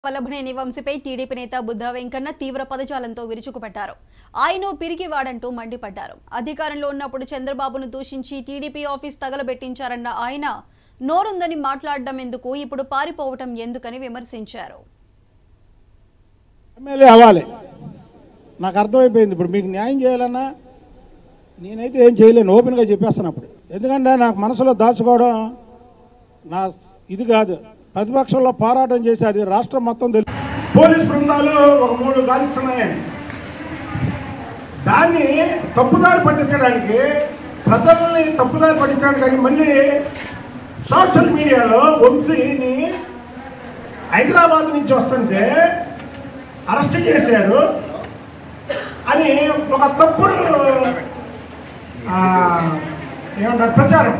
Vallabhaneni వంశీపై TDP నేత బుద్ధా వెంకన్న తీవ్ర పదజాలంతో విరుచుకుపడ్డారు ఆయన పిరికివాడంటూ మండిపడ్డారు అధికారంలో ఉన్నప్పుడు చంద్రబాబును దూషించి టీడీపీ ఆఫీస్ తగలబెట్టించారన్న ఆయన నోరుందని మాట్లాడడం ఎందుకు ఇప్పుడు పారిపోవటం ఎందుకని విమర్శించారు ఎమ్మెల్యే అవ్వాలి నాకు అర్థమైపోయింది ఇప్పుడు మీకు న్యాయం చేయాలన్నా నేనైతే ఏం చేయలేను ఓపెన్గా చెప్పేస్తాను అప్పుడు ఎందుకంటే నాకు మనసులో దాచుకోవడం నా ఇది కాదు ప్రతిపక్షంలో పోరాటం చేసి అది రాష్ట్రం మొత్తం తెలుసు పోలీస్ బృందాలు ఒక మూడు గాలిస్తున్నాయని దాన్ని తప్పుదారి పట్టించడానికి ప్రజల్ని తప్పుదారి పట్టించడానికి అని మళ్ళీ సోషల్ మీడియాలో వంశీని హైదరాబాద్ నుంచి వస్తుంటే అరెస్ట్ చేశారు అని ఒక తప్పుడు ఆ, ఏమంటారు ప్రచారం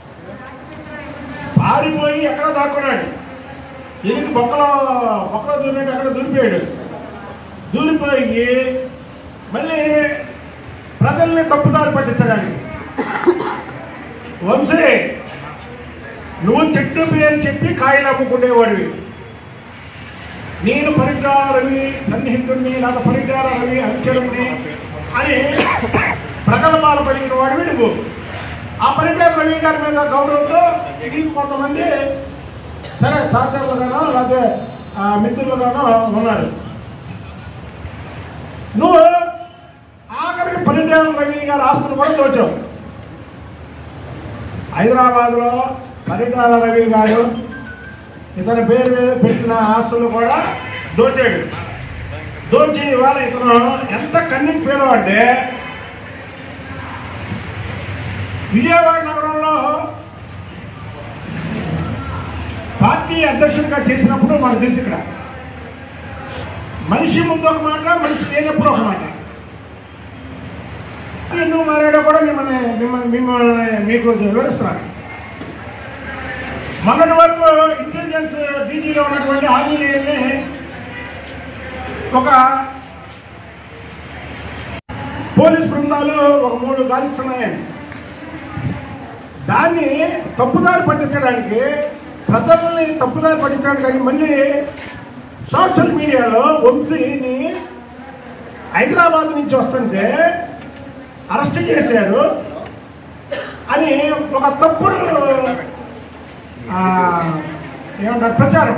పారిపోయి ఎక్కడ దాక్కున్నాడు ఎనికి బొక్కలో బొక్కలో దూరినట్టు అక్కడ దూరిపోయాడు దూరిపోయి మళ్ళీ ప్రజల్ని తప్పుదారి పట్టించడానికి వంశీ నువ్వు చెట్టు పేరు చెప్పి కాయలు అమ్ముకునేవాడివి నేను పరిజ్ఞాన రవి సన్నిహితుడిని నాకు పరిజ్ఞాన రవి అంకెలుడిని అని ప్రగల్భాలు పలికిన వాడివి నువ్వు ఆ పరిజ్ఞాన రవి గారి మీద గౌరవంతో నీకు కొంతమంది సరే సహచరులుగానో లేకపోతే ఆ, మిత్రులుగానో ఉన్నారు నువ్వు ఆఖరికి పరిజ్ఞాన రవి గారి ఆస్తులు కూడా దోచావు హైదరాబాద్లో పరిజ్ఞాన రవి గారు ఇతని పేరు మీద పెట్టిన ఆస్తులు కూడా దోచాడు దోచి ఇవాళ ఇతను ఎంత కన్నింగ్ ఫీల్ అంటే విజయవాడ నగరంలో పార్టీ అధ్యక్షుడిగా చేసినప్పుడు మాకు తెలుసు ఇక్కడ మనిషి ముందు ఒక మాట మనిషి లేనప్పుడు ఒక మాట ఎందుకు మారాడో కూడా మిమ్మల్ని మిమ్మల్ని మిమ్మల్ని మీకు వివరిస్తున్నాను మొన్నటి వరకు ఇంటెలిజెన్స్ డీజీలో ఉన్నటువంటి ఆంజనేయుల్ని ఒక పోలీస్ బృందాలు ఒక మూడు గాలిస్తున్నాయని దాన్ని తప్పుదారి పట్టించడానికి ప్రజల్ని తప్పుదారి పట్టించడానికి అని మళ్ళీ సోషల్ మీడియాలో వంశీని హైదరాబాద్ నుంచి వస్తుంటే అరెస్ట్ చేశారు అని ఒక తప్పుడు ఆ, ఏమంటారు ప్రచారం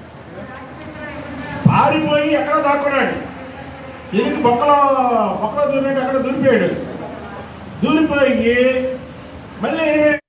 పారిపోయి ఎక్కడ దాక్కున్నాడు ఎనికి బొక్కలో బొక్కలో దూరినట్టు అక్కడ దూరిపోయాడు దూరిపోయి మళ్ళీ